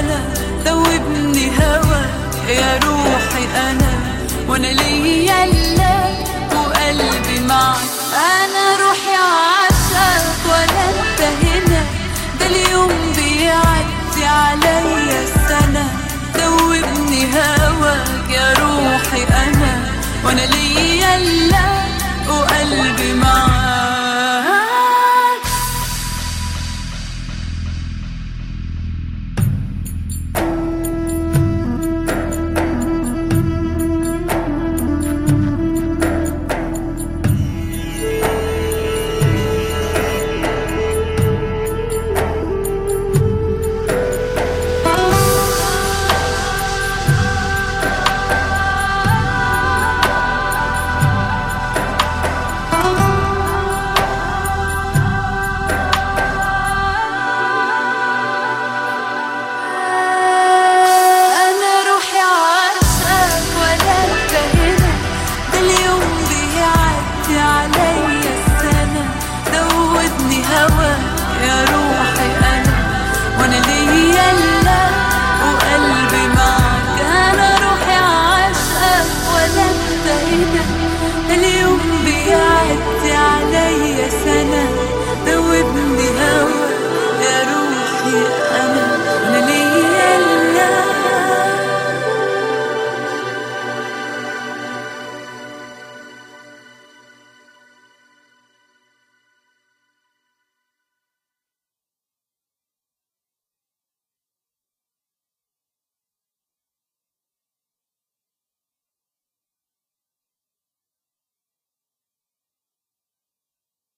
سنة ذوبني هواك يا روحي أنا وأنا ليا إلا وقلبي معك أنا روحي عاشق ولا أنت هنا ده اليوم بيعدي عليا السنة ذوبني هواك يا روحي أنا وأنا ليا إلا وقلبي معك أنا روحي عاشق ولا أنت هنا ده اليوم بيعدي عليا السنة دوبني هواك يا روحي أنا وأنا ليا إلا وقلبي معك أنا روحي عاشق ولا أنت هنا ده اليوم بيعدي عليا سنة دوبني هواك يا روحي أنا